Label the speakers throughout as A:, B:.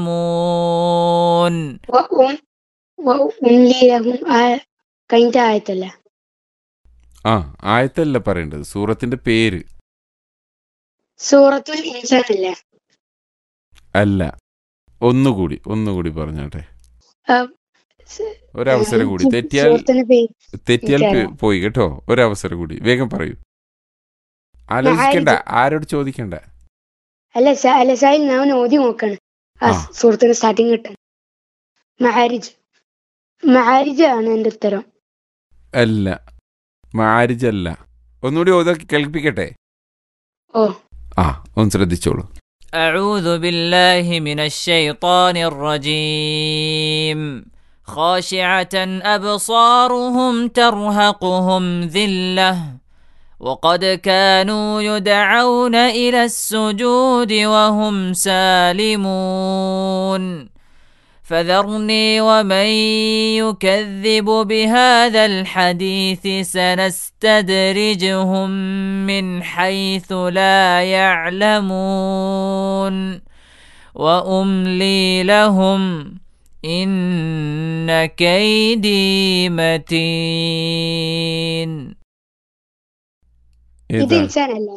A: يعلمون
B: وأم وأملي لهم ആ- കഴിഞ്ഞ ആയത്തല്ല
C: ആ ആയത്തല്ല പറയേണ്ടത് സൂറത്തിന്റെ പേര്
B: സൂറത്തുൽ ഇൻസാൻ അല്ലേ
C: അല്ല ഒന്നുകൂടി ഒന്നുകൂടി പറഞ്ഞാട്ടെ
B: ആ,
C: ഒരവസരം കൂടി തെറ്റിയാൽ
B: സൂറത്തിന്റെ പേര്
C: തെറ്റിയാൽ
B: എനിക്കറിയാം.
C: പേ- പോയി കേട്ടോ ഒരവസരം കൂടി വേഗം പറയൂ ആലോചിക്കണ്ട ആരോട് ചോദിക്കണ്ട
B: അല്ല സ- അല്ല സായി ഞാൻ ഓതി നോക്കാണ് ആ
C: ആ.
B: സൂറത്തിന്റെ സ്റ്റാർട്ടിങ് കിട്ടാൻ മഹാരിജ് മഹാരിജ് ആണ് എന്റെ ഉത്തരം
C: അല്ല മാരിജ് അല്ല ഒന്നുകൂടി ഓത കേൾപ്പിക്കട്ടെ
B: ഓ
C: ആ ഒന്ന് ശ്രദ്ധിച്ചോളൂ
A: أعوذ بالله من الشيطان الرجيم خاشعة أبصارهم ترهقهم ذلة وقد كانوا يدعون إلى السجود وهم سالمون فذرني ومن يكذب بهذا الحديث سنستدرجهم من حيث لا يعلمون واملي لهم ان كيدي متين
B: ഇത്
C: ഏതാണ്
B: ഇൻസാൻ അല്ലേ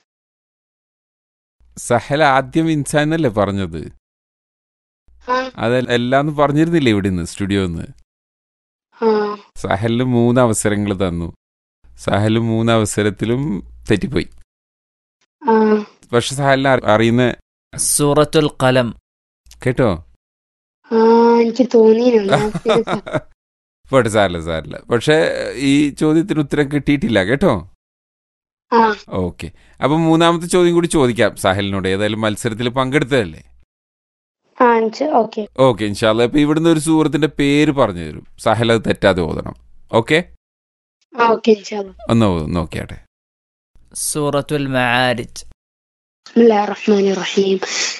C: സഹല ആദ്യം ഇൻസാനല്ലേ പറഞ്ഞത്
B: ആ
C: അത് എല്ലാന്ന് പറഞ്ഞിരുന്നില്ലേ ഇവിടുന്ന് സ്റ്റുഡിയോന്ന്
B: ആ
C: സഹലിന് മൂന്ന് അവസരങ്ങൾ തന്നു സഹല് മൂന്ന് അവസരത്തിലും തെറ്റിപ്പോയി
B: ആ
C: പക്ഷെ സഹലിന് അറി- അറിയുന്ന
A: سورة القلم
C: കേട്ടോ
B: ആ എനിക്ക് തോന്നിയിരുന്നു ഞാൻ പിന്നെ സ-
C: പോട്ടെ സാറില്ല സാറില്ല പക്ഷെ ഈ ചോദ്യത്തിന് ഉത്തരം കിട്ടിയിട്ടില്ല കേട്ടോ
B: ആ
C: ഓക്കെ അപ്പൊ മൂന്നാമത്തെ ചോദ്യം കൂടി ചോദിക്കാം സാഹലിനോട് ഏതായാലും മത്സരത്തിൽ പങ്കെടുത്തതല്ലേ
B: ആ എനിക്ക് ഓക്കെ
C: ഓക്കെ ഇൻഷാല്ല അപ്പൊ ഇവിടുന്ന് ഒരു സുഹൃത്തിന്റെ പേര് പറഞ്ഞു തരും സാഹൽ അത് തെറ്റാതെ ഓതണം ഓക്കെ
B: ആ ഓക്കെ ഇൻഷാല്ലാ
C: ഒന്ന് ഓ- നോക്കിയാട്ടെ
A: سورة المعارج
B: بسم الله الرحمن الرحيم